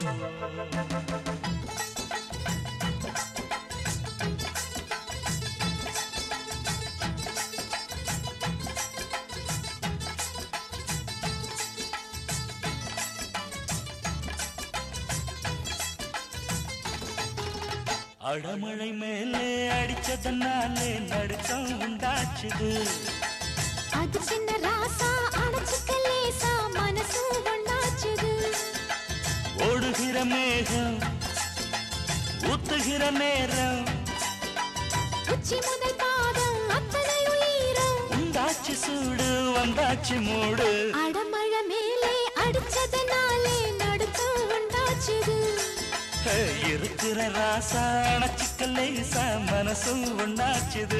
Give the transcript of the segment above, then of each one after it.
அடமழை மேலே அடிச்சதனாலே நடுக்கம் உண்டாச்சுது அது சின்ன ராசா அணைச்சுக்க லேசா மனசு ஒண்ணாச்சுது ஓடுகிற மேகம் ஊத்துகிற நேரம் உச்சி முதல் பாதம் அத்தனை உயிரம் உண்டாச்சு சூடு வந்தாச்சு மூடு அடமழை மேலே அடிச்சதனாலே நடுக்கம் உண்டாச்சுது ஹே, இருக்கிற ராசா அணைச்சிக்க லேசா மனசும் உண்டாச்சுது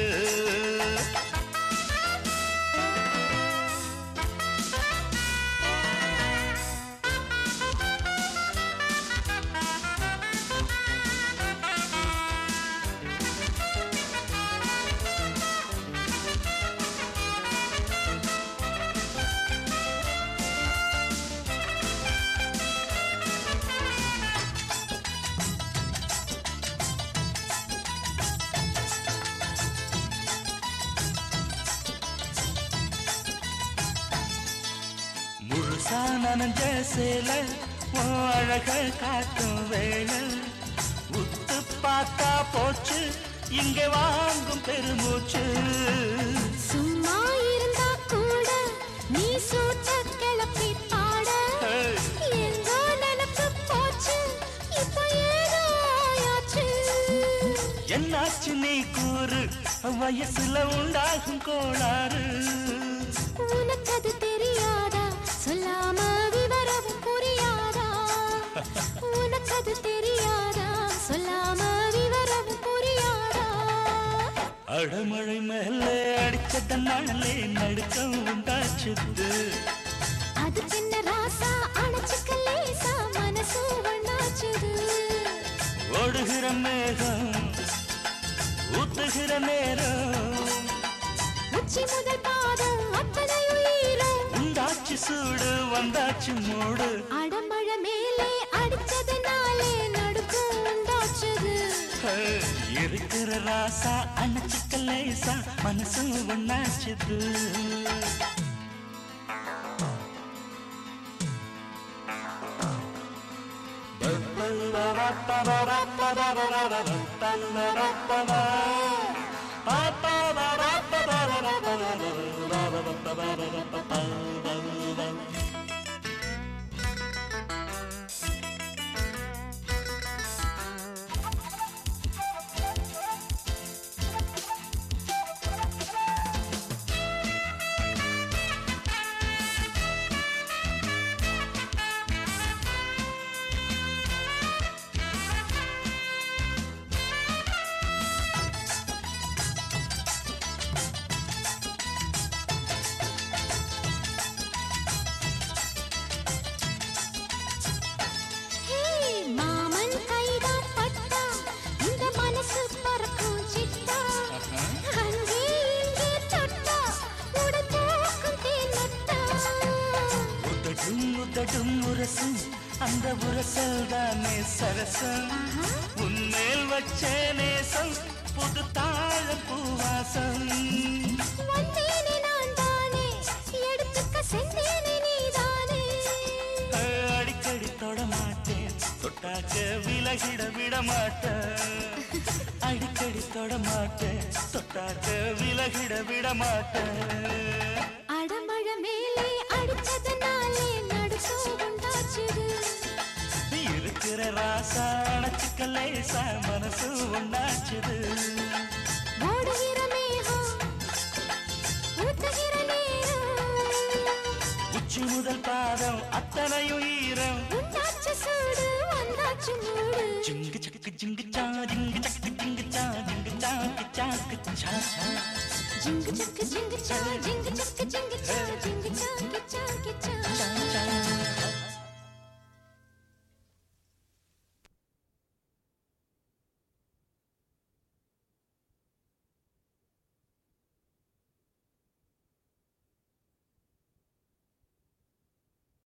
முழுசா நனஞ்ச சேல உன் அழக காட்டும் வேளை உத்து பார்த்தா போச்சு இங்க வாங்கும் பெருமூச்சு சும்மா இருந்தா கூட நீ சூட்ட கிளப்பி பாட ஹே, எங்கோ நினைப்பு போச்சு இப்ப ஏதோ ஆயாச்சு என்னாச்சு நீ கூறு வயசுல உண்டாகும் கோளாறு உனக்கு அது தெரியாதா சொல்லாம விவரம் புரியாதா உனக்கு அது தெரியாதா சொல்லாம விவரம் புரியாதா அடமழை மேல அடிச்சதனாலே நடுக்கம் உண்டாச்சுது அது சின்ன ராசா அணைச்சுக்க லேசா மனசு ஒண்ணாச்சுது ஓடுகிற மேகம் ஊத்துகிற நேரம் உச்சி முதல் பாதம் அத்தனை உயிரும் உண்டாச்சு சூடு வந்தாச்சு மூடு அடமழை மேலே அடிச்சதுனாலே நடுக்கம் உண்டாச்சுது ஹே, இருக்கிற ராசா அணைச்சிக்க லேசா மனசு ஒண்ணாச்சுது ஹே மாமன் கைதான் பட்டா இந்த மனசு பறக்கும் சிட்டா அங்கே இங்கே தொட்டா உடல் போக்கும் தேனட்டா உதடும் உதடும் உரசும் அந்த உரசல் தானே சரசம் உன்மேல் வச்ச நேசம் புது தாழ பூவாசம் வந்தேனே நான் தானே எடுத்துக்க சென்றேனே நீதானே அடிக்கடி தொட மாட்டேன் தொட்டாக்க விலகிட விட மாட்டேன் அடிக்கடி தொட மாட்டேன் தொட்டாக்க விலகிட விட மாட்டேன் அடமழை மேலே அடிச்சதுனாலே நடுக்கம் உண்டாச்சுது இருக்கிற ராசா அணைச்சிக்க லேசா மனசு ஒண்ணாச்சுது ஓடுகிற மேகம் ஊத்துகிற நேரம் உச்சி முதல் பாதம் அத்தனையும் ஈரம் உண்டாச்சு சூடு வந்தாச்சு மூடு ஜிங்கு சக்கு ஜிங்கு சா ஜிங்கு சக்கு ஜிங்கு சா ஜிங்கு சாக்கு சாக்கு சா சா ஜிங்கு சக்கு ஜிங்கு சா ஜிங்கு சக்கு ஜிங்கு சா ஜிங்கு சாக்கி சாக்கி சா சா சா